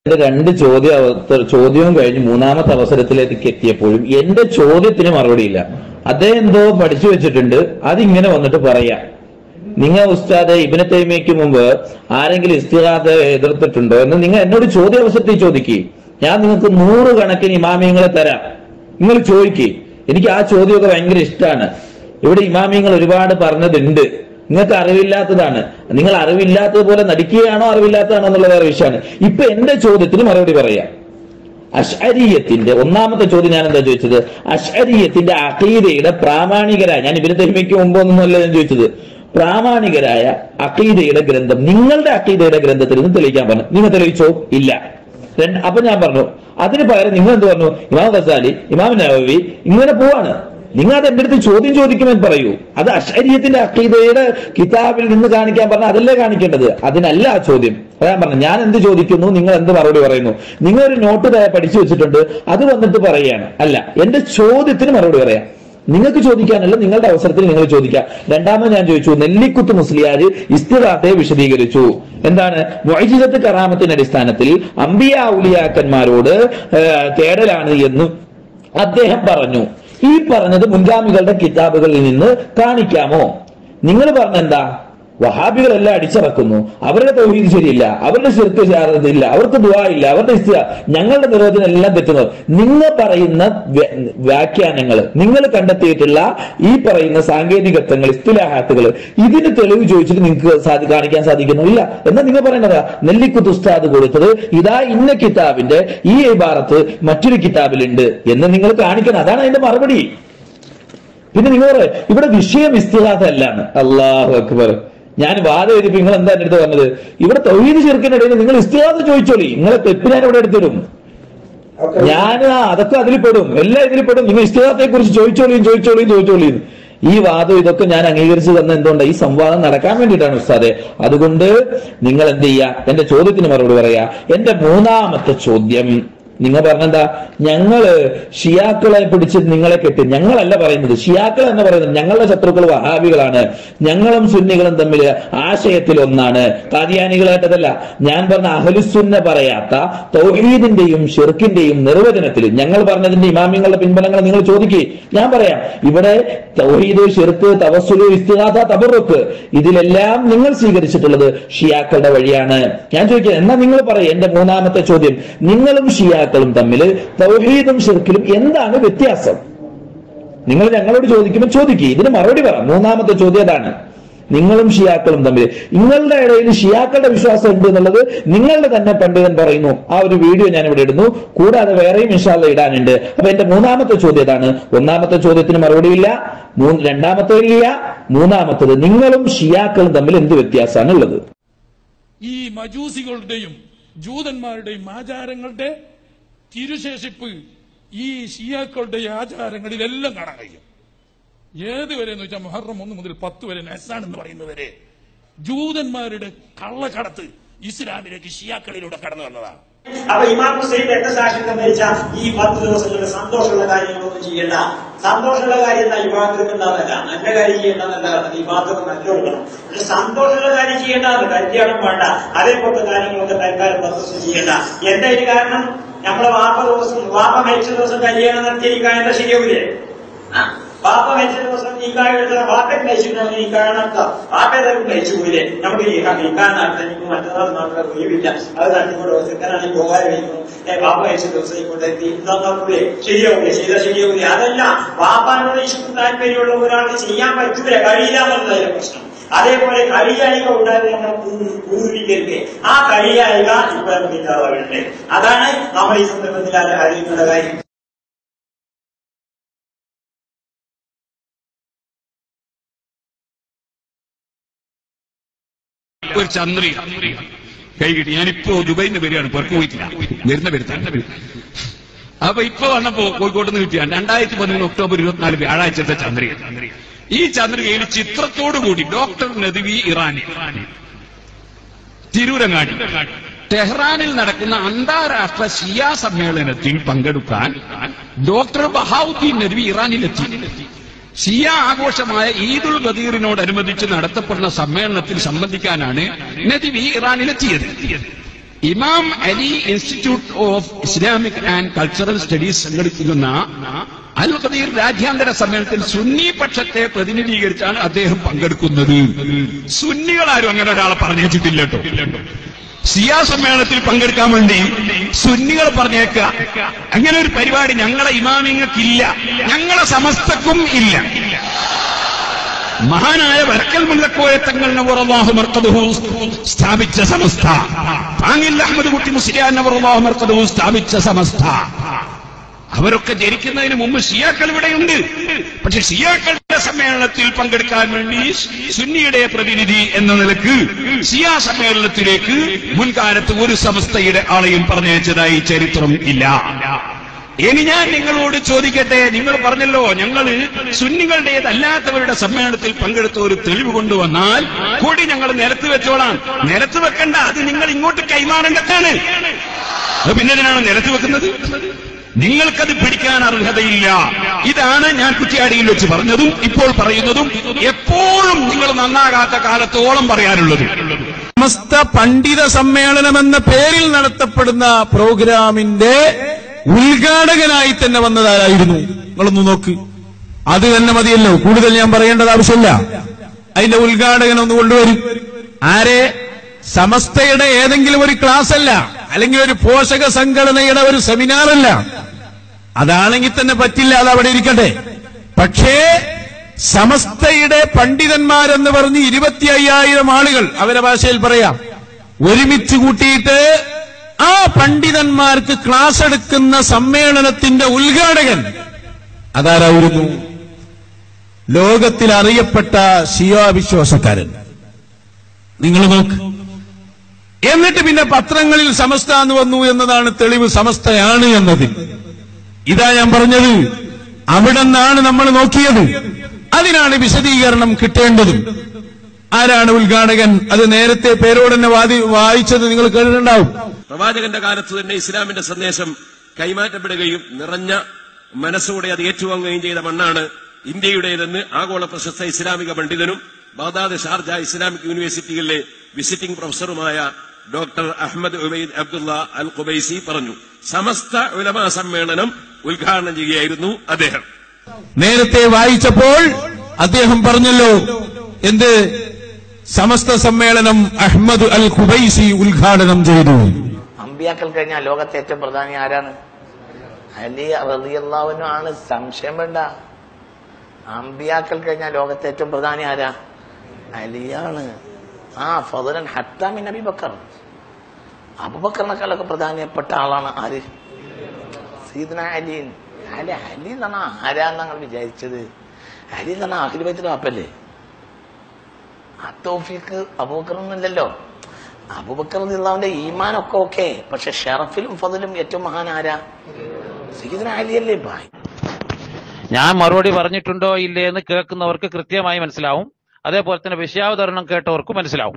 എന്റെ രണ്ട് ചോദ്യ അവ- ചോദ്യവും കഴിഞ്ഞ് മൂന്നാമത്തെ അവസരത്തിലേക്ക് എത്തിയപ്പോഴും എന്റെ ചോദ്യത്തിന് മറുപടിയില്ല അദ്ദേഹം എന്തോ പഠിച്ചു വെച്ചിട്ടുണ്ട് അതിങ്ങനെ വന്നിട്ട് പറയാ നിങ്ങൾ ഉസ്താദ് ഇബിന് തൈമയ്ക്ക് മുമ്പ് ആരെങ്കിലും ഇസ്തിഹാദ എതിർത്തിട്ടുണ്ടോ എന്ന് നിങ്ങൾ എന്നോട് ചോദ്യ അവസരത്തിൽ ചോദിക്കുക ഞാൻ നിങ്ങൾക്ക് നൂറ് കണക്കിന് ഇമാമിയങ്ങളെ തരാം നിങ്ങൾ ചോദിക്കുക എനിക്ക് ആ ചോദ്യമൊക്കെ ഭയങ്കര ഇഷ്ടമാണ് ഇവിടെ ഇമാമിയങ്ങൾ ഒരുപാട് പറഞ്ഞതുണ്ട് നിങ്ങൾക്ക് അറിവില്ലാത്തതാണ് നിങ്ങൾ അറിവില്ലാത്തതുപോലെ നടിക്കുകയാണോ അറിവില്ലാത്തതാണോ എന്നുള്ള വേറെ വിഷയമാണ് ഇപ്പൊ എന്റെ ചോദ്യത്തിന് മറുപടി പറയാം അഷ്അരിയത്തിന്റെ ഒന്നാമത്തെ ചോദ്യം ഞാൻ എന്താ ചോദിച്ചത് അഷ്അരിയത്തിന്റെ അഖീദയുടെ പ്രാമാണികരായ ഞാൻ ഇവര് തെരുമയ്ക്ക് മുമ്പൊന്നുമല്ല ഞാൻ ചോദിച്ചത് പ്രാമാണികരായ അഖീദയുടെ ഗ്രന്ഥം നിങ്ങളുടെ അഖീദയുടെ ഗ്രന്ഥത്തിൽ നിന്ന് തെളിയിക്കാൻ പറഞ്ഞു നിങ്ങൾ തെളിയിച്ചോ ഇല്ല രണ്ട് അപ്പൊ ഞാൻ പറഞ്ഞു അതിന് പകരം നിങ്ങൾ എന്ത് പറഞ്ഞു ഇമാം ഗസാലി ഇമാം നവവി ഇങ്ങനെ പോവാണ് നിങ്ങൾ അത് എന്റെ അടുത്ത് ചോദ്യം ചോദിക്കുമെന്ന് പറയൂ അത് അഷരീയത്തിന്റെ അക്കീതയുടെ കിതാബിൽ നിന്ന് കാണിക്കാൻ പറഞ്ഞ അതല്ലേ കാണിക്കേണ്ടത് അതിനല്ല ആ ചോദ്യം അതാ പറഞ്ഞു ഞാൻ എന്ത് ചോദിക്കുന്നു നിങ്ങൾ എന്ത് മറുപടി പറയുന്നു നിങ്ങൾ ഒരു നോട്ട് ദേ പഠിച്ചു വെച്ചിട്ടുണ്ട് അത് വന്നിട്ട് പറയുകയാണ് അല്ല എന്റെ ചോദ്യത്തിന് മറുപടി പറയാം നിങ്ങൾക്ക് ചോദിക്കാനല്ല നിങ്ങളുടെ അവസരത്തിൽ നിങ്ങൾ ചോദിക്കാം രണ്ടാമത് ഞാൻ ചോദിച്ചു നെല്ലിക്കുത്ത് മുസ്ലിയാര് ഇസ്തിറാത്തെ വിശദീകരിച്ചു എന്താണ് മൊയ്ജിസത്ത് കറാമത്തിന്റെ അടിസ്ഥാനത്തിൽ അംബിയ ഔലിയാക്കന്മാരോട് ഏഹ്, തേടലാണ് എന്ന് അദ്ദേഹം പറഞ്ഞു ഈ പറഞ്ഞത് മുൻഗാമികളുടെ കിതാബുകളിൽ നിന്ന് കാണിക്കാമോ നിങ്ങൾ പറഞ്ഞെന്താ വഹാബികളെല്ലാം അടിച്ചിറക്കുന്നു അവരുടെ തൗഹീദ് ശരിയില്ല അവരുടെ ശിർക്ക് ഇല്ല അവർക്ക് ദുആ ഇല്ല അവരുടെ ഇസ്തിയ ഞങ്ങളുടെ നിർവചനം എല്ലാം തെറ്റുന്നത് നിങ്ങൾ പറയുന്ന വ്യ- വ്യാഖ്യാനങ്ങൾ നിങ്ങൾ കണ്ടെത്തിയിട്ടുള്ള ഈ പറയുന്ന സാങ്കേതികത്വങ്ങൾ ഇസ്തിലാഹാത്തുകൾ ഇതിന് തെളിവ് ചോദിച്ചിട്ട് നിങ്ങൾക്ക് സാധി കാണിക്കാൻ സാധിക്കുന്നു ഇല്ല എന്നാൽ നിങ്ങൾ പറയുന്നതാ നെല്ലിക്കുത്ത് ഉസ്താദ് കൊടുത്തത് ഇതാ ഇന്ന കിതാബിന്റെ ഈ ഇബാറത്ത് മറ്റൊരു കിതാബിലുണ്ട് എന്ന് നിങ്ങൾ കാണിക്കണം അതാണ് അതിന്റെ മറുപടി പിന്നെ നിങ്ങൾ പറയും ഇവിടെ വിഷയം ഇസ്തിഹാസല്ലാണ് അള്ളാഹു അക്ബർ ഞാൻ വാദം എഴുതി നിങ്ങൾ എന്താ എന്റെ അടുത്ത് പറഞ്ഞത് ഇവിടെ തൊഴിൽ ചെറുക്കിനിടയിൽ നിങ്ങൾ ഇസ്തിഹാസ ചോദിച്ചോളി നിങ്ങളെ തെപ്പ് ഞാൻ ഇവിടെ എടുത്തിടും ഞാൻ ആ, അതൊക്കെ അതിൽ പെടും എല്ലാം ഇതിൽ പെടും നിങ്ങൾ ഇസ്തിഹാസത്തെ കുറിച്ച് ചോദിച്ചോളിയും ചോദിച്ചോളിയും ചോദിച്ചോളിയും ഈ വാദം ഇതൊക്കെ ഞാൻ അംഗീകരിച്ചു തന്ന എന്തുകൊണ്ട് ഈ സംവാദം നടക്കാൻ വേണ്ടിയിട്ടാണ് ഉസ്താദെ അതുകൊണ്ട് നിങ്ങൾ എന്ത് ചെയ്യാ എന്റെ ചോദ്യത്തിന് മറുപടി പറയാ എന്റെ മൂന്നാമത്തെ ചോദ്യം നിങ്ങൾ പറഞ്ഞെന്താ ഞങ്ങള് ഷിയാക്കളെ പിടിച്ച് നിങ്ങളെ കെട്ടി ഞങ്ങളല്ല പറയുന്നത് ഷിയാക്കൾ എന്ന് പറയുന്നത് ഞങ്ങളുടെ ശത്രുക്കൾ വഹാബികളാണ് ഞങ്ങളും സുന്നികളും തമ്മിൽ ആശയത്തിൽ ഒന്നാണ് കാദിയാനികളായിട്ടതല്ല ഞാൻ പറഞ്ഞ അഹലുസുന്ന പറയാത്ത തൗഹീദിന്റെയും ഷിർക്കിന്റെയും നിർവചനത്തിൽ ഞങ്ങൾ പറഞ്ഞതിന്റെ ഇമാമിങ്ങളുടെ പിൻബലങ്ങൾ നിങ്ങൾ ചോദിക്കുക ഞാൻ പറയാം ഇവിടെ തൗഹീദ് ഷിർക്ക് തവസുലു ഇസ്തിഹാസ തബറുക്ക് ഇതിലെല്ലാം നിങ്ങൾ സ്വീകരിച്ചിട്ടുള്ളത് ഷിയാക്കളുടെ വഴിയാണ് ഞാൻ ചോദിക്കുന്നത് എന്നാ നിങ്ങൾ പറയും എന്റെ മൂന്നാമത്തെ ചോദ്യം നിങ്ങളും ഷിയാക്കളും തമ്മിൽ തൗഹീദും ഷിർക്കിലും എന്താണ് വ്യത്യാസം നിങ്ങൾ ഞങ്ങളോട് ചോദിക്കുമ്പോൾ ചോദിക്കുക ഇതിന് മറുപടി പറ മൂന്നാമത്തെ ചോദ്യം അതാണ് നിങ്ങളും ഷിയാക്കളും തമ്മിൽ നിങ്ങളുടെ ഇടയിൽ ഷിയാക്കളുടെ വിശ്വാസം ഉണ്ട് എന്നുള്ളത് നിങ്ങളുടെ തന്നെ പണ്ഡിതൻ പറയുന്നു ആ ഒരു വീഡിയോ ഞാൻ ഇവിടെ ഇടുന്നു കൂടാതെ വേറെയും ഇൻഷാല്ല ഇടാനുണ്ട് അപ്പൊ എന്റെ മൂന്നാമത്തെ ചോദ്യം ഇതാണ് ഒന്നാമത്തെ ചോദ്യത്തിന് മറുപടിയില്ല മൂന്ന് രണ്ടാമത്തെ ഇല്ല മൂന്നാമത്തത് നിങ്ങളും ഷിയാക്കളും തമ്മിൽ എന്ത് വ്യത്യാസമാണ് ഉള്ളത് ഈ മജൂസികളുടെയും ജൂതന്മാരുടെയും ആചാരങ്ങളുടെ തിരുശേഷിപ്പ് ഈ ഷിയാക്കളുടെ ആചാരങ്ങളിലെല്ലാം കാണാൻ കഴിയും ഏതുവരെ എന്ന് വെച്ചാൽ മുഹറം ഒന്ന് മുതൽ പത്ത് വരെ നെസാൻ എന്ന് പറയുന്നവരെ ജൂതന്മാരുടെ കള്ളക്കടത്ത് ഇസ്ലാമിലേക്ക് ഷിയാക്കളിലൂടെ കടന്നു വന്നതാണ് അപ്പൊ ഇമാം ഹുസൈൻ രക്തസാക്ഷിത്വം മരിച്ച ഈ പത്ത് ദിവസങ്ങളിൽ സന്തോഷമുള്ള കാര്യങ്ങളൊന്നും ചെയ്യണ്ട സന്തോഷമുള്ള കാര്യം എന്താ വിവാഹത്തിലേക്ക് ഉണ്ടാകുന്നല്ല നല്ല കാര്യം ചെയ്യേണ്ടതല്ല വിവാഹത്തൊക്കെ നല്ലോണം പക്ഷെ സന്തോഷമുള്ള കാര്യം ചെയ്യേണ്ടതാണ് കല്യാണം വേണ്ട അതേപോലത്തെ കാര്യങ്ങളൊക്കെ തൽക്കാലം പത്ത് ദിവസം ചെയ്യണ്ട എന്താ ഇതിന് കാരണം നമ്മളെ വാപ്പ ദിവസം വാപ്പ മരിച്ച ദിവസം കല്യാണം നടത്തിയിരിക്കാൻ എന്താ ശരിയാവൂലേ ആ, വാപ്പ മരിച്ച ദിവസം ഈ കായ എടുത്ത വാപ്പയ്ക്ക് മരിച്ചിട്ടുണ്ടെങ്കിൽ ഈ കായ നടത്താം വാപ്പ ഏതായാലും മരിച്ചു പോയില്ലേ നമുക്ക് ഈ കാ- ഈ കായ നടത്താൻ എനിക്ക് മറ്റന്നാൾ നടത്താൻ ഒഴിവില്ല അത് നടത്തിക്കൊണ്ട് ചെക്കനാണെങ്കിൽ പോകാൻ കഴിയുന്നു ഏ വാപ്പ മരിച്ച ദിവസം ഇങ്ങോട്ട് എത്തി നന്നാക്കൂലേ ശരിയാവൂലേ ചെയ്താൽ ശരിയാവൂലേ അതല്ല വാപ്പാനോട് ഇഷ്ടം താല്പര്യമുള്ള ഒരാൾക്ക് ചെയ്യാൻ പറ്റൂല കഴിയില്ല എന്നുള്ളതിന്റെ പ്രശ്നം അതേപോലെ കളിയായിക ഉണ്ടായത് നമ്മുടെ പൂ- പൂർവികർക്ക് ആ കളിയായിക ഇപ്പൊ നമുക്ക് ഇല്ലാതാവുന്നുണ്ട് അതാണ് നമ്മൾ ഈ സന്ദർഭത്തിൽ അത് അറിയിക്കേണ്ട കാര്യം ഒരു ചന്ദ്രിക കൈ കിട്ടി ഞാനിപ്പോ ദുബൈയിൽ നിന്ന് വരികയാണ് പുറത്തു പോയിട്ടില്ല വരുന്ന വരുത്താൻ അപ്പൊ ഇപ്പൊ വന്നപ്പോ കോഴിക്കോട്ട് നിന്ന് കിട്ടിയാണ് രണ്ടായിരത്തി പതിമൂന്ന് ഒക്ടോബർ ഇരുപത്തിനാല് വ്യാഴാഴ്ചത്തെ ചന്ദ്രിക ഈ ചന്ദ്രികയിൽ ചിത്രത്തോടു കൂടി ഡോക്ടർ നദ്വി ഇറാനി തിരൂരങ്ങാടി ടെഹ്റാനിൽ നടക്കുന്ന അന്താരാഷ്ട്ര ഷിയ സമ്മേളനത്തിൽ പങ്കെടുക്കാൻ ഡോക്ടർ ബഹാവുദ്ദീൻ നദ്വി ഇറാനിലെത്തി ഷിയ ആഘോഷമായ ഈദുൽ ഗദീറിനോടനുബന്ധിച്ച് നടത്തപ്പെടുന്ന സമ്മേളനത്തിൽ സംബന്ധിക്കാനാണ് നദ്വി ഇറാനിലെത്തിയത് Imam Ali institute of Islamic and cultural studies സംഘടിപ്പിക്കുന്ന അൽ ഖദീർ രാജ്യാന്തര സമ്മേളനത്തിൽ സുന്നി പക്ഷത്തെ പ്രതിനിധീകരിച്ചാണ് അദ്ദേഹം പങ്കെടുക്കുന്നത് സുന്നികളാരും അങ്ങനെ ഒരാളെ പറഞ്ഞേച്ചിട്ടില്ല കേട്ടോ സിയാ സമ്മേളനത്തിൽ പങ്കെടുക്കാൻ വേണ്ടി സുന്നികൾ പറഞ്ഞേക്കുക അങ്ങനെ ഒരു പരിപാടി ഞങ്ങളെ ഇമാമിങ്ങൾക്കില്ല ഞങ്ങളെ സമസ്തക്കും ഇല്ല മഹാനായ വരക്കൽ മുല്ലക്കോയ തങ്ങൾ നവറല്ലാഹു മർക്കദുഹു സ്ഥാപിച്ച സമസ്ത പാങ്ങിൽ അഹമ്മദ് കുട്ടി മുസ്ലിയാൻ നവറല്ലാഹു മർക്കദുഹു സ്ഥാപിച്ച സമസ്ത അവരൊക്കെ ജനിക്കുന്നതിന് മുമ്പ് ഷിയാക്കൾ ഇവിടെയുണ്ട് പക്ഷെ ഷിയാക്കളുടെ സമ്മേളനത്തിൽ പങ്കെടുക്കാൻ വേണ്ടി സുന്നിയുടെ പ്രതിനിധി എന്ന നിലക്ക് ഷിയാ സമ്മേളനത്തിലേക്ക് മുൻകാലത്ത് ഒരു സമസ്തയുടെ ആളെയും പറഞ്ഞയച്ചതായി ചരിത്രം ഇല്ല ഇനി ഞാൻ നിങ്ങളോട് ചോദിക്കട്ടെ നിങ്ങൾ പറഞ്ഞല്ലോ ഞങ്ങൾ സുന്നികളുടേതല്ലാത്തവരുടെ സമ്മേളനത്തിൽ പങ്കെടുത്ത ഒരു തെളിവ് കൊണ്ടുവന്നാൽ കൂടി ഞങ്ങൾ നിരത്ത് വെച്ചോളാം നിരത്ത് വെക്കണ്ട അത് നിങ്ങൾ ഇങ്ങോട്ട് കൈമാറേണ്ടതാണ് അത് പിന്നെ എന്തിനാണ് നിരത്ത് വെക്കുന്നത് നിങ്ങൾക്കത് പിടിക്കാൻ അർഹതയില്ല ഇതാണ് ഞാൻ കുറ്റിയാടിയിൽ വെച്ച് പറഞ്ഞതും ഇപ്പോൾ പറയുന്നതും എപ്പോഴും നിങ്ങൾ നന്നാകാത്ത കാലത്തോളം പറയാനുള്ളതും സമസ്ത പണ്ഡിത സമ്മേളനം എന്ന പേരിൽ നടത്തപ്പെടുന്ന പ്രോഗ്രാമിന്റെ ഉദ്ഘാടകനായി തന്നെ വന്നതാരായിരുന്നു നിങ്ങളൊന്ന് നോക്ക് അത് തന്നെ മതിയല്ലോ കൂടുതൽ ഞാൻ പറയേണ്ടത് ആവശ്യമില്ല അതിന്റെ ഉദ്ഘാടകൻ ഒന്ന് കൊണ്ടുവരും ആരെ സമസ്തയുടെ ഏതെങ്കിലും ഒരു ക്ലാസ് അല്ല അല്ലെങ്കിൽ ഒരു പോഷക സംഘടനയുടെ ഒരു സെമിനാർ അല്ല അതാണെങ്കിൽ തന്നെ പറ്റില്ല അത് അവിടെ ഇരിക്കട്ടെ പക്ഷേ സമസ്തയുടെ പണ്ഡിതന്മാരെന്ന് പറഞ്ഞ് ഇരുപത്തി അയ്യായിരം ആളുകൾ അവരുടെ ഭാഷയിൽ പറയാം ഒരുമിച്ച് കൂട്ടിയിട്ട് ആ പണ്ഡിതന്മാർക്ക് ക്ലാസ് എടുക്കുന്ന സമ്മേളനത്തിന്റെ ഉദ്ഘാടകൻ അതാരായിരുന്നു ലോകത്തിൽ അറിയപ്പെട്ട ഷിയാ വിശ്വാസക്കാരൻ നിങ്ങൾ നോക്ക് എന്നിട്ട് പിന്നെ പത്രങ്ങളിൽ സമസ്ത എന്ന് വന്നു എന്നതാണ് തെളിവ് സമസ്തയാണ് എന്നതിൽ ഇതാ ഞാൻ പറഞ്ഞത് അവിടെ നിന്നാണ് നമ്മൾ നോക്കിയത് അതിനാണ് വിശദീകരണം കിട്ടേണ്ടതും ആരാണ് ഉദ്ഘാടകൻ അത് നേരത്തെ പേരോട് തന്നെ വാദി വായിച്ചത് നിങ്ങൾ കേട്ടിട്ടുണ്ടാവും പ്രവാചകന്റെ കാലത്ത് തന്നെ ഇസ്ലാമിന്റെ സന്ദേശം കൈമാറ്റപ്പെടുകയും നിറഞ്ഞ മനസ്സോടെ അത് ഏറ്റുവാങ്ങുകയും ചെയ്ത മണ്ണാണ് ഇന്ത്യയുടേതെന്ന് ആഗോള പ്രശസ്ത ഇസ്ലാമിക പണ്ഡിതനും ബാഗ്ദാദ് ഷാർജ ഇസ്ലാമിക് യൂണിവേഴ്സിറ്റിയിലെ വിസിറ്റിംഗ് പ്രൊഫസറുമായ doctor Ahmed Ubaid Abdullah Al Khubaisi പറഞ്ഞു സമസ്ത ഉലമാ സമ്മേളനം ഉദ്ഘാടനം ചെയ്യുകയായിരുന്നു അദ്ദേഹം നേരത്തെ വായിച്ചപ്പോൾ അദ്ദേഹം പറഞ്ഞല്ലോ എന്ത് സമസ്ത സമ്മേളനം അഹമ്മദ് അൽ ഖുബൈസി ഉദ്ഘാടനം ചെയ്തു അമ്പിയാക്കൾ കഴിഞ്ഞാൽ ലോകത്തെ ഏറ്റവും പ്രധാനി ആരാണ് അലി റളിയല്ലാഹുവിനും ആണ് സംശയം വേണ്ട അമ്പിയാക്കൾ കഴിഞ്ഞാൽ ലോകത്തെ ഏറ്റവും പ്രധാനി ആരാ അലിയാണ് ആ ഫദലൻ ഹത്താമിൻ അബിബക്കർ അബുബക്കറിനേക്കാളൊക്കെ പ്രധാനപ്പെട്ട ആളാണ് ആര് സീദന അലീൻ അല്ലെ അലി എന്നാണ് ആരാന്ന് ഞങ്ങൾ വിചാരിച്ചത് അലി എന്നാണ് അഖിലുബൈത്തിന്റെ വാപ്പല്ലേ ആ തോഫിക്ക് അബൂബക്കറൊന്നുമില്ലല്ലോ അബൂബക്കർ അള്ളാഹുവിന്റെ ഈമാനൊക്കെ ഓക്കെ പക്ഷെ ഷറഫിലും ഫതിലും ഏറ്റവും മഹാൻ ആരാ സീദന അലിയല്ലേ ഭായ് ഞാൻ മറുപടി പറഞ്ഞിട്ടുണ്ടോ ഇല്ലേ എന്ന് കേൾക്കുന്നവർക്ക് കൃത്യമായി മനസ്സിലാവും അതേപോലെ തന്നെ വിഷയാവതരണം കേട്ടവർക്കും മനസ്സിലാവും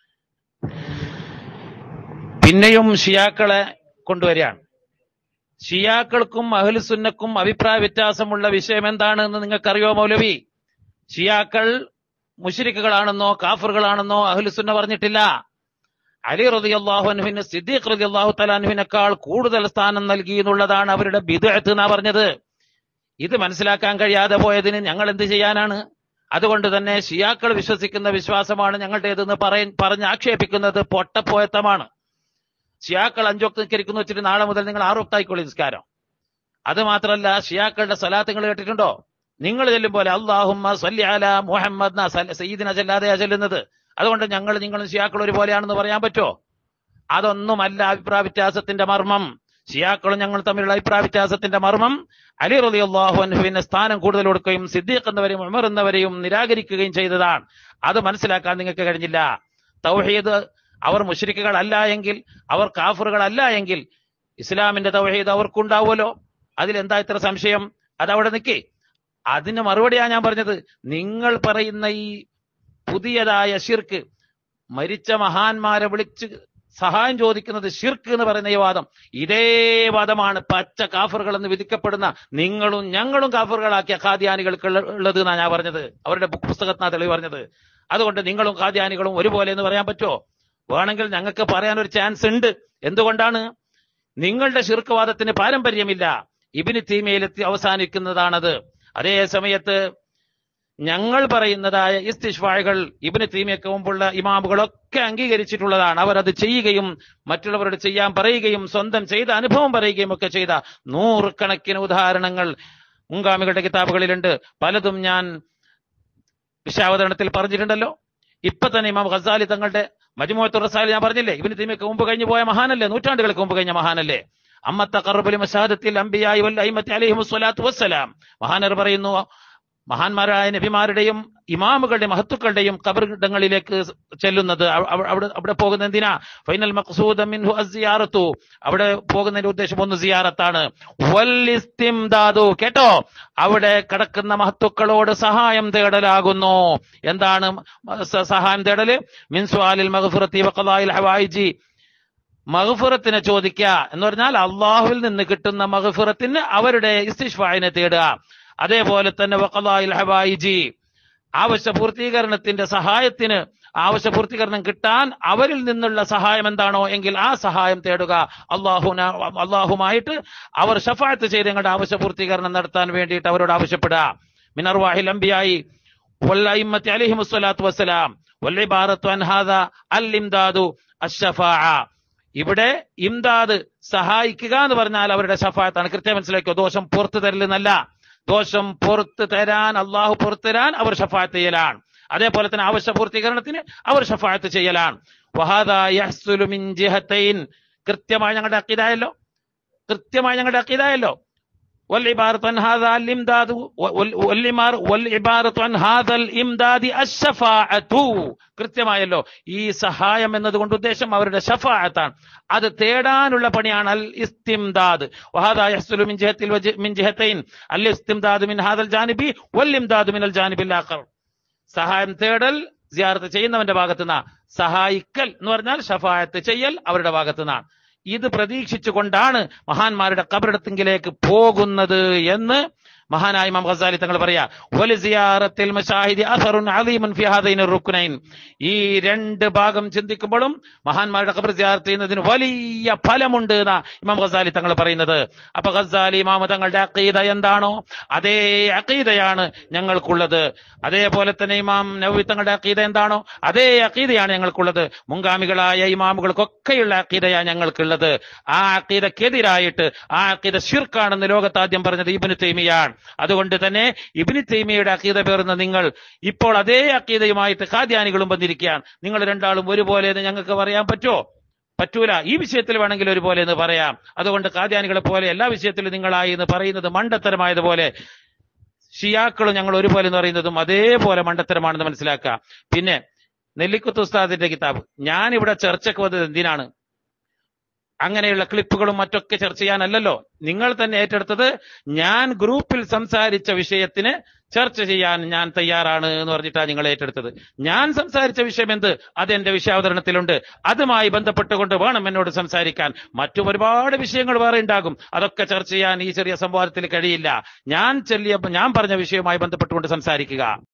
പിന്നെയും ഷിയാക്കളെ കൊണ്ടുവരികയാണ് ഷിയാക്കൾക്കും അഹ്ലുസുന്നക്കും അഭിപ്രായ വ്യത്യാസമുള്ള വിഷയം എന്താണെന്ന് നിങ്ങൾക്കറിയോ മൗലവി ഷിയാക്കൾ മുഷരിക്കുകളാണെന്നോ കാഫറുകളാണെന്നോ അഹ്ലുസുന്ന പറഞ്ഞിട്ടില്ല അലി റതി അള്ളാഹുനുവിന് സിദ്ദീഖ് റതി അള്ളാഹു തലാനുവിനേക്കാൾ കൂടുതൽ സ്ഥാനം നൽകി എന്നുള്ളതാണ് അവരുടെ ബിദഅത്ത് എന്നാ പറഞ്ഞത് ഇത് മനസ്സിലാക്കാൻ കഴിയാതെ പോയതിന് ഞങ്ങൾ എന്ത് ചെയ്യാനാണ് അതുകൊണ്ട് തന്നെ ഷിയാക്കൾ വിശ്വസിക്കുന്ന വിശ്വാസമാണ് ഞങ്ങളുടേതെന്ന് പറയ പറഞ്ഞ് ആക്ഷേപിക്കുന്നത് പൊട്ടപ്പോയത്തമാണ് ഷിയാക്കൾ അഞ്ചൊക്കെ നിസ്കരിക്കുന്നു വെച്ചിട്ട് നാളെ മുതൽ നിങ്ങൾ ആറൊക്തായിക്കോളി നിസ്കാരം അത് മാത്രമല്ല ഷിയാക്കളുടെ സ്വലാത്തുകൾ കേട്ടിട്ടുണ്ടോ നിങ്ങൾ ചെല്ലും പോലെ അള്ളാഹുമ്മ സല്ലി അല മുഹമ്മദ് സയ്യിദിന ചെല്ലാതെയാ ചെല്ലുന്നത് അതുകൊണ്ട് ഞങ്ങൾ നിങ്ങളും ഷിയാക്കൾ ഒരുപോലെയാണെന്ന് പറയാൻ പറ്റുമോ അതൊന്നുമല്ല അഭിപ്രായ വ്യത്യാസത്തിന്റെ മർമ്മം ഷിയാക്കളും ഞങ്ങൾ തമ്മിലുള്ള അഭിപ്രായ വ്യത്യാസത്തിന്റെ മർമ്മം അലി റലി അള്ളാഹുവിന് സ്ഥാനം കൂടുതൽ കൊടുക്കുകയും സിദ്ദീഖ് എന്നവരെയും ഉമർ എന്നവരെയും നിരാകരിക്കുകയും ചെയ്തതാണ് അത് മനസ്സിലാക്കാൻ നിങ്ങൾക്ക് കഴിഞ്ഞില്ല തൗഹീദ് അവർ മുഷരിക്കുകളല്ല എങ്കിൽ അവർ കാഫറുകളല്ല എങ്കിൽ ഇസ്ലാമിന്റെ തൗഹീദ് അവർക്കുണ്ടാവുമല്ലോ അതിലെന്താ ഇത്ര സംശയം അതവിടെ നിൽക്കേ അതിന് മറുപടിയാ ഞാൻ പറഞ്ഞത് നിങ്ങൾ പറയുന്ന ഈ പുതിയതായ ഷിർക്ക് മരിച്ച മഹാന്മാരെ വിളിച്ച് സഹായം ചോദിക്കുന്നത് ഷിർക്ക് എന്ന് പറയുന്ന ഈ വാദം ഇതേ വാദമാണ് പച്ച കാഫറുകൾ എന്ന് വിധിക്കപ്പെടുന്ന നിങ്ങളും ഞങ്ങളും കാഫറുകളാക്കിയ ഖാദ്യാനികൾക്ക് ഉള്ളത് എന്നാണ് ഞാൻ പറഞ്ഞത് അവരുടെ ബുക്ക് പുസ്തകത്തിനാ തെളിവ് പറഞ്ഞത് അതുകൊണ്ട് നിങ്ങളും ഖാദ്യാനികളും ഒരുപോലെ എന്ന് പറയാൻ പറ്റുമോ വേണമെങ്കിൽ ഞങ്ങൾക്ക് പറയാൻ ഒരു ചാൻസ് ഉണ്ട് എന്തുകൊണ്ടാണ് നിങ്ങളുടെ ശിർക്കവാദത്തിന് പാരമ്പര്യമില്ല ഇബിന് തീമയിലെത്തി അവസാനിക്കുന്നതാണത് അതേ സമയത്ത് ഞങ്ങൾ പറയുന്നതായ ഇസ്തിഷ്വായകൾ ഇബിന് തീമയ്ക്ക് മുമ്പുള്ള ഇമാമുകളൊക്കെ അംഗീകരിച്ചിട്ടുള്ളതാണ് അവർ അത് ചെയ്യുകയും മറ്റുള്ളവരോട് ചെയ്യാൻ പറയുകയും സ്വന്തം ചെയ്ത അനുഭവം പറയുകയും ഒക്കെ ചെയ്ത നൂറുകണക്കിന് ഉദാഹരണങ്ങൾ മുൻഗാമികളുടെ കിതാബുകളിലുണ്ട് പലതും ഞാൻ വിശാവതരണത്തിൽ പറഞ്ഞിട്ടുണ്ടല്ലോ ഇപ്പൊ തന്നെ ഇമാം ഖസാലി തങ്ങളുടെ മജ്മുഅത്തുർ റസാലി ഞാൻ പറഞ്ഞില്ലേ ഇബിന് തീമയ്ക്ക് മുമ്പ് കഴിഞ്ഞു പോയ മഹാനല്ലേ നൂറ്റാണ്ടുകൾക്ക് മുമ്പ് കഴിഞ്ഞ മഹാനല്ലേ അമ്മത്ത കറുബലി മഷാദത്തിൽ അംബിയായി വല്ല അയിമത്തി അലൈഹിമു സ്വലാത്തു വസ്സലാം മഹാനർ പറയുന്നു മഹാന്മാരായ നബിമാരുടെയും ഇമാമുകളുടെ മഹത്തുക്കളുടെയും കബറിടങ്ങളിലേക്ക് ചെല്ലുന്നത് അവ- അവ- അവിടെ അവിടെ പോകുന്ന എന്തിനാ ഫൈനൽ മഖ്സൂദ മിൻഹു അസ്സിയാറത്തു അവിടെ പോകുന്നതിന്റെ ഉദ്ദേശം ഒന്ന് സിയാറത്താണ് വൽ ഇസ്തിംദാദു കേട്ടോ അവിടെ കിടക്കുന്ന മഹത്തുക്കളോട് സഹായം തേടലാകുന്നു എന്താണ് സ- സഹായം തേടല് മിൻസ്വാലിൽ മഗ്ഫിറത്തി വഖദായിൽ ഹവായിജി മഹഫുറത്തിനെ ചോദിക്കുക എന്ന് പറഞ്ഞാൽ അള്ളാഹുവിൽ നിന്ന് കിട്ടുന്ന മഹഫുറത്തിന് അവരുടെ ഇസ്തിഷ്ഫായിനെ തേടുക അതേപോലെ തന്നെ വഖദായിൽ ഹവായിജി ആവശ്യ പൂർത്തീകരണത്തിന്റെ സഹായത്തിന് ആവശ്യ പൂർത്തീകരണം കിട്ടാൻ അവരിൽ നിന്നുള്ള സഹായം എന്താണോ എങ്കിൽ ആ സഹായം തേടുക അള്ളാഹുന അള്ളാഹുമായിട്ട് അവർ ഷഫായത്ത് ചെയ്ത് ഞങ്ങളുടെ ആവശ്യ പൂർത്തീകരണം നടത്താൻ വേണ്ടിയിട്ട് അവരോട് ആവശ്യപ്പെടുക മിനർവാഹിൽ അംബിയായി والأئمة عليهم الصلاة والسلام والعبارة عن هذا الإمداد الشفاعة ഇവിടെ ഇംദാദ് സഹായിക്കുക എന്ന് പറഞ്ഞാൽ അവരുടെ ഷഫായത്താണ് കൃത്യം മനസ്സിലാക്കിയോ ദോഷം പുറത്തു തരലെന്നല്ല ദോഷം പുറത്തു തരാൻ അള്ളാഹു പുറത്തു തരാൻ അവർ ഷഫായത്ത് ചെയ്യലാണ് അതേപോലെ തന്നെ ആവശ്യ പൂർത്തീകരണത്തിന് അവർ ഷഫായത്ത് ചെയ്യലാണ് വഹാദ യഹ്സുലു മിൻ ജിഹത്തൈൻ കൃത്യമായി ഞങ്ങളുടെ അക്കീതായല്ലോ കൃത്യമായി ഞങ്ങളുടെ അക്കീതായല്ലോ والعبارة عن هذا الإمداد وال- والإمار- والعبارة عن هذا الإمداد الشفاعة കൃത്യമായല്ലോ ഈ സഹായം എന്നതുകൊണ്ട് ഉദ്ദേശം അവരുടെ ഷഫാഅത്താണ് അത് തേടാനുള്ള പണിയാണ് അൽ ഇസ്തിംദാദ് വഹാദാ യഹ്സുലു മിൻ ജിഹത്തിൽ വജ- മിൻ ജിഹത്തൈൻ അൽ ഇസ്തിംദാദ് മിൻ ഹാദൽ ജാനിബി വൽ ഇംദാദ് മിനൽ ജാനിബിൽ ആഖർ സഹായം തേടൽ സിയാറത്ത് ചെയ്യുന്നവന്റെ ഭാഗത്തുനിന്നാ സഹായിക്കൽ എന്ന് പറഞ്ഞാൽ ഷഫായത്ത് ചെയ്യൽ അവരുടെ ഭാഗത്തുനിന്നാണ് ഇത് പ്രതീക്ഷിച്ചുകൊണ്ടാണ് മഹാന്മാരുടെ കബറിടത്തിങ്കിലേക്ക് പോകുന്നത് എന്ന് മഹാനായ ഇമാം ഖസാലി തങ്ങൾ പറയാ വലി സിയാറത്തിൽ മശാഹിദി അസറുൻ അലീമുൻ ഫി ഹാദൈനി റുക്നൈൻ ഈ രണ്ട് ഭാഗം ചിന്തിക്കുമ്പോഴും മഹാന്മാരുടെ ഖബർ സിയാറത്ത് ചെയ്യുന്നതിന് വലിയ ഫലമുണ്ട് എന്നാ ഇമാം ഖസാലി തങ്ങൾ പറയുന്നത് അപ്പൊ ഖസാലി ഇമാമ തങ്ങളുടെ അക്കീദ എന്താണോ അതേ അക്കീദയാണ് ഞങ്ങൾക്കുള്ളത് അതേപോലെ തന്നെ ഇമാം നവവി തങ്ങളുടെ അക്കീദ എന്താണോ അതേ അക്കീദയാണ് ഞങ്ങൾക്കുള്ളത് മുൻഗാമികളായ ഇമാമുകൾക്കൊക്കെയുള്ള അക്കീദയാണ് ഞങ്ങൾക്കുള്ളത് ആ അക്കീദക്കെതിരായിട്ട് ആ അക്കീദ ഷിർക്കാണെന്ന് ലോകത്താദ്യം പറഞ്ഞത് ഇബിന് തൈമിയാണ് അതുകൊണ്ട് തന്നെ ഇബിന് തൈമിയുടെ അക്കീദ പേർന്ന നിങ്ങൾ ഇപ്പോൾ അതേ അക്കീദയുമായിട്ട് ഖാദ്യാനികളും വന്നിരിക്കുകയാണ് നിങ്ങൾ രണ്ടാളും ഒരുപോലെ എന്ന് ഞങ്ങൾക്ക് പറയാൻ പറ്റുമോ പറ്റൂല ഈ വിഷയത്തിൽ വേണമെങ്കിൽ ഒരുപോലെ എന്ന് പറയാം അതുകൊണ്ട് കാദ്യാനികളെ പോലെ എല്ലാ വിഷയത്തിലും നിങ്ങളായി എന്ന് പറയുന്നത് മണ്ടത്തരമായതുപോലെ ഷിയാക്കളും ഞങ്ങൾ ഒരുപോലെ എന്ന് പറയുന്നതും അതേപോലെ മണ്ടത്തരമാണെന്ന് മനസ്സിലാക്കുക പിന്നെ നെല്ലിക്കുത്ത് ഉസ്താദിന്റെ കിതാബ് ഞാൻ ഇവിടെ ചർച്ചയ്ക്ക് വന്നത് എന്തിനാണ് അങ്ങനെയുള്ള ക്ലിപ്പുകളും മറ്റൊക്കെ ചർച്ച ചെയ്യാനല്ലല്ലോ നിങ്ങൾ തന്നെ ഏറ്റെടുത്തത് ഞാൻ ഗ്രൂപ്പിൽ സംസാരിച്ച വിഷയത്തിന് ചർച്ച ചെയ്യാൻ ഞാൻ തയ്യാറാണ് എന്ന് പറഞ്ഞിട്ടാണ് നിങ്ങൾ ഏറ്റെടുത്തത് ഞാൻ സംസാരിച്ച വിഷയം എന്ത് അത് എന്റെ വിഷയാവതരണത്തിലുണ്ട് അതുമായി ബന്ധപ്പെട്ടുകൊണ്ട് വേണം എന്നോട് സംസാരിക്കാൻ മറ്റു ഒരുപാട് വിഷയങ്ങൾ വേറെ ഉണ്ടാകും അതൊക്കെ ചർച്ച ചെയ്യാൻ ഈ ചെറിയ സംവാദത്തിൽ കഴിയില്ല ഞാൻ ചെല്ലിയ ഞാൻ പറഞ്ഞ വിഷയവുമായി ബന്ധപ്പെട്ടുകൊണ്ട് സംസാരിക്കുക